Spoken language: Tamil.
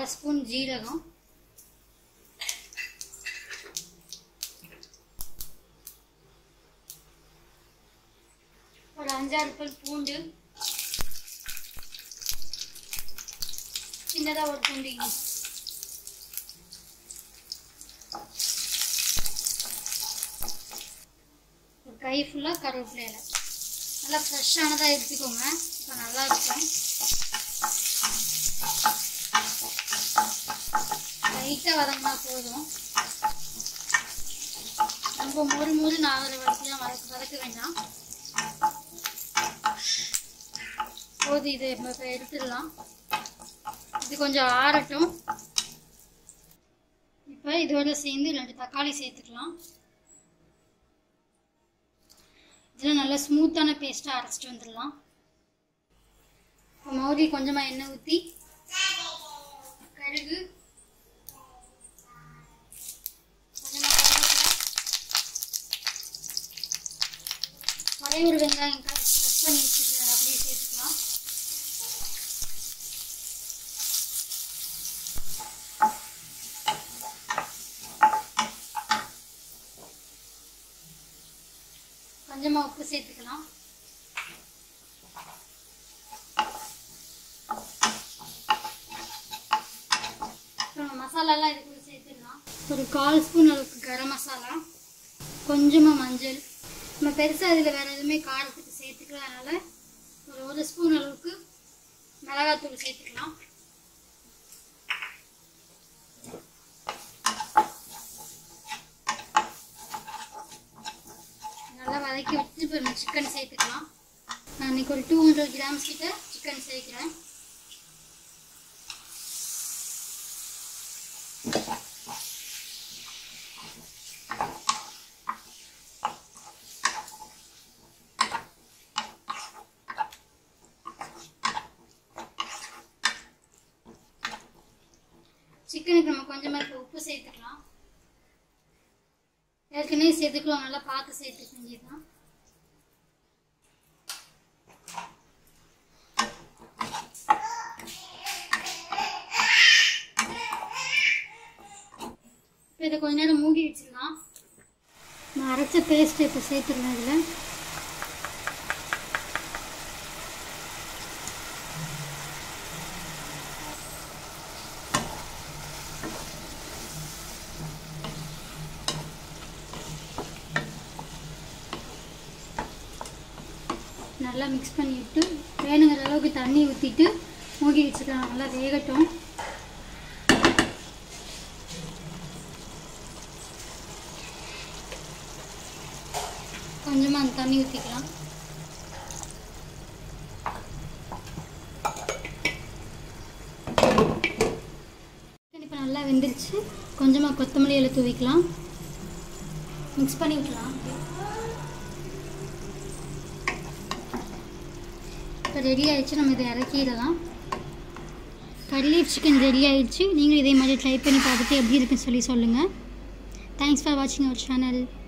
அரை ஸ்பூன் ஜீரகம் ஒரு அஞ்சாறு பல் பூண்டு சின்னதாக ஒரு துண்டு இஞ்சி ஒரு கை ஃபுல்லாக கருவேப்பிலை இலை நல்லா ஃப்ரெஷ்ஷானதாக எடுத்துக்கோங்க இப்போ நல்லா இருக்கும் லைட்டாக வதங்கினா போதும் ரொம்ப மொறு மொறு நாகிற வரைக்கும் வதக்க வதக்க வேண்டாம் போதும் இது இப்போ இப்போ எடுத்துடலாம் இது கொஞ்சம் ஆறட்டும் இப்போ இதோட சேர்ந்து ரெண்டு தக்காளி சேர்த்துக்கலாம் இதில் நல்லா ஸ்மூத்தான பேஸ்ட்டாக அரைச்சிட்டு வந்துடலாம் இப்போ மௌரி கொஞ்சமாக எண்ணெய் ஊற்றி கடுகு கொஞ்சமாக கருவேப்பிலை ஒரே ஒரு வெங்காயம் கட் பண்ணி வச்சுருக்கேன் அப்படியே சேர்த்துக்கலாம் கொஞ்சமாக உப்பு சேர்த்துக்கலாம் அப்புறம் மசாலாலாம் இதுக்குள்ள சேர்த்துக்கலாம் ஒரு கால் ஸ்பூன் அளவுக்கு கரம் மசாலா கொஞ்சமாக மஞ்சள் நம்ம பெருசாக இதில் வேறு எதுவுமே காரத்துக்கு சேர்த்துக்கலாம் அதனால் ஒரு ஒரு ஸ்பூன் அளவுக்கு மிளகாத்தூள் சேர்த்துக்கலாம் நல்லா வதக்கி விட்டு இப்போ நம்ம சிக்கன் சேர்த்துக்கலாம் நான் இன்னைக்கு ஒரு டூ ஹண்ட்ரட் கிராம்ஸ் கிட்ட சிக்கன் சேர்க்குறேன் சிக்கனுக்கு நம்ம கொஞ்சமாக இப்போ உப்பு சேர்த்துக்கலாம் ஏற்கனவே சேர்த்துக்கலாம் நல்லா பார்த்து சேர்த்து செஞ்சுக்கலாம் இப்போ இதை கொஞ்ச நேரம் மூடி வச்சிடலாம் நான் அரைச்ச பேஸ்ட் இப்போ சேர்த்துருவேன் இதில் நல்லா மிக்ஸ் பண்ணிவிட்டு வேணுங்கிற அளவுக்கு தண்ணி ஊற்றிட்டு மூடி வச்சுக்கலாம் நல்லா வேகட்டும் கொஞ்சமாக அந்த தண்ணி ஊற்றிக்கலாம் இப்போ நல்லா வெந்துருச்சு கொஞ்சமாக கொத்தமல்லி இலை தூவிக்கலாம் மிக்ஸ் பண்ணி விட்டுலாம் இப்போ ரெடி ஆயிடுச்சு நம்ம இதை இறக்கிடலாம் கறி லீஃப் சிக்கன் ரெடி ஆயிடுச்சு நீங்களும் இதே மாதிரி ட்ரை பண்ணி பார்த்துட்டு எப்படி இருக்குன்னு சொல்லி சொல்லுங்கள் தேங்க்ஸ் ஃபார் வாட்சிங் அவர் சேனல்